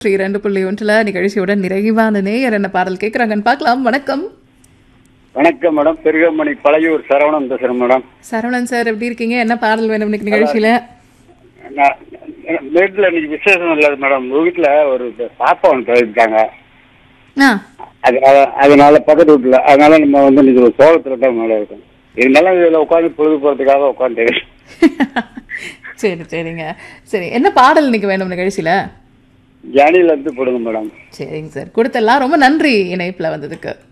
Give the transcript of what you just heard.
ஸ்ரீ ரெண்டு புள்ளி ஒன்றில் நிகழ்ச்சியோட நிறைவான நேயர் என்ன பாடல் கேட்குறாங்கன்னு பார்க்கலாம் வணக்கம் வணக்கம் மேடம் பெருகமணி பழையூர் சரவணன் பேசுறேன் மேடம் சரவணன் சார் எப்படி இருக்கீங்க என்ன பாடல் வேணும் இன்னைக்கு நிகழ்ச்சியில நான் வீட்டில் இன்னைக்கு விசேஷம் இல்லை மேடம் உங்க வீட்டில் ஒரு பாப்பா ஒன்று பிறந்திருக்காங்க ஆ அதனால அதனால பக்கத்து வீட்டில் அதனால நம்ம வந்து இன்னைக்கு ஒரு சோகத்தில் தான் மேடம் இருக்கோம் இருந்தாலும் இதில் உட்காந்து பொழுது போகிறதுக்காக உட்காந்து சரி சரிங்க சரி என்ன பாடல் இன்னைக்கு வேணும் நிகழ்ச்சியில ஜானியில இருந்து போடுங்க மேடம் சரிங்க சார் கொடுத்தெல்லாம் ரொம்ப நன்றி இணைப்பில் வந்ததுக்கு